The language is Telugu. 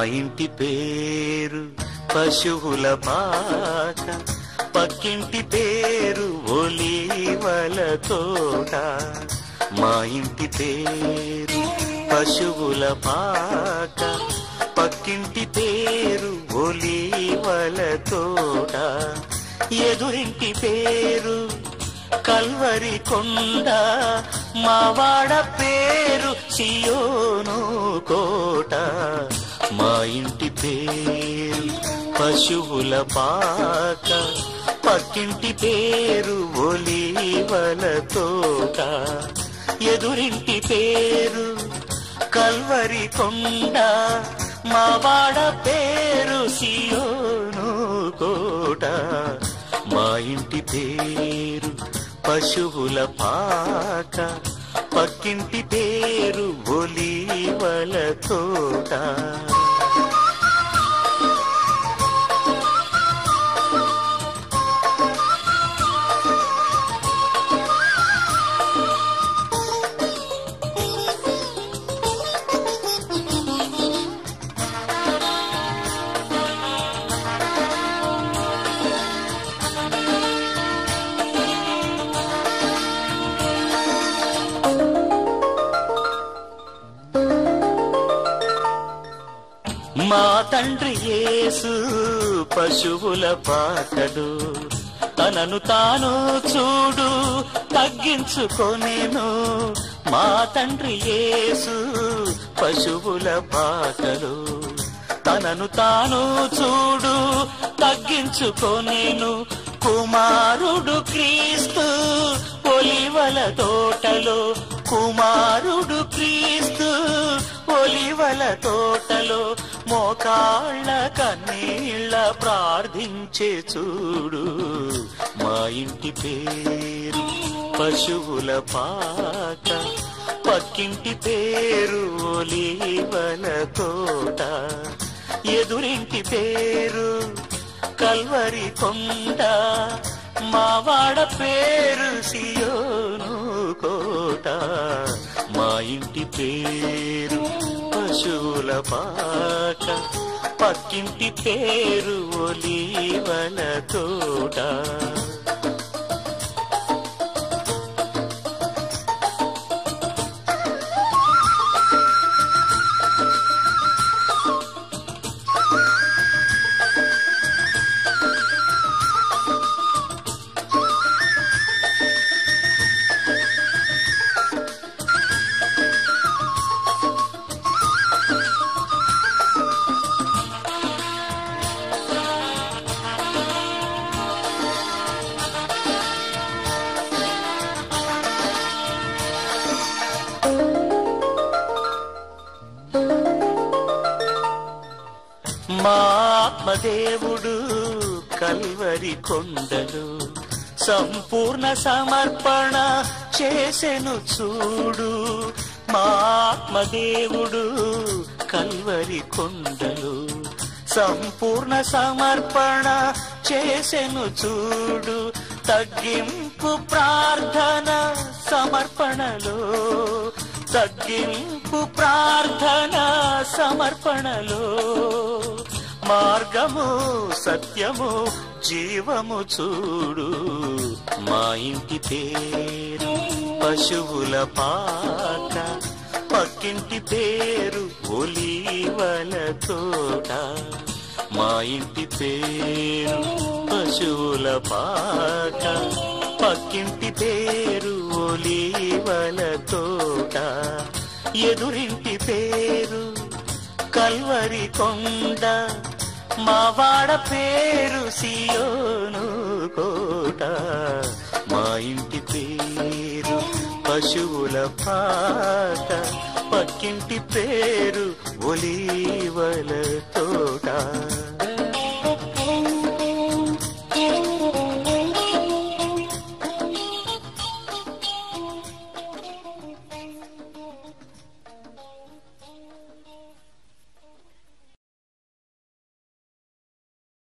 ఇంటి పేరు పశువుల పాక పక్కింటి పేరు ఒలీవల తోట మా ఇంటి పేరు పశువుల పాక పక్కింటి పేరు ఒలీవల తోట ఎదురింటి పేరు కల్వరి కొండ మావాడ పేరు సియోను కోట మా ఇంటి పేరు పశువుల పాక పక్కింటి పేరు ఒలీవల తోట ఎదురింటి పేరు కల్వరి కొండ మావాడ పేరు సియోను కోట మా ఇంటి పేరు పశువుల పాక పక్కింటి పేరు ఒలీవల తోట మా తండ్రి యేసు పశువుల పాకడు తనను తాను చూడు తగ్గించుకొనేను మా తండ్రి యేసు పశువుల పాకడు తనను తాను చూడు తగ్గించుకొనేను కుమారుడు క్రీస్తు ఒలివల తోటలో కుమారుడు క్రీస్తు ఒలివల తోటలో మోకాళ్ళ కన్నీళ్ళ ప్రార్థించే చూడు మా ఇంటి పేరు పశువుల పాక పక్కింటి పేరు ఒలివల తోట ఎదురింటి పేరు కల్వరి కొండ మావాడ పేరు సియోను కోట మా ఇంటి పేరు పశువుల పాట పక్కింటి పేరు ఒలీవల తోట మా ఆత్మదేవుడు కల్వరి కొండలు సంపూర్ణ సమర్పణ చేసెను చూడు మా ఆత్మదేవుడు కల్వరి కొండలు సంపూర్ణ సమర్పణ చేసెను చూడు తగ్గింపు ప్రార్థన సమర్పణలో తగ్గింపు ప్రార్థన సమర్పణలో మార్గము సత్యము జీవము చూడు మా ఇంటి పేరు పశువుల పాక పక్కింటి పేరు ఒలీవల తోట మా ఇంటి పేరు పశువుల పాక పక్కింటి పేరు ఒలీవల తోట ఎదురింటి పేరు కల్వరి కొండ మావాడ పేరు సియోను కోట మా ఇంటి పేరు పశువుల పాట పక్కింటి పేరు ఒలీవల తోట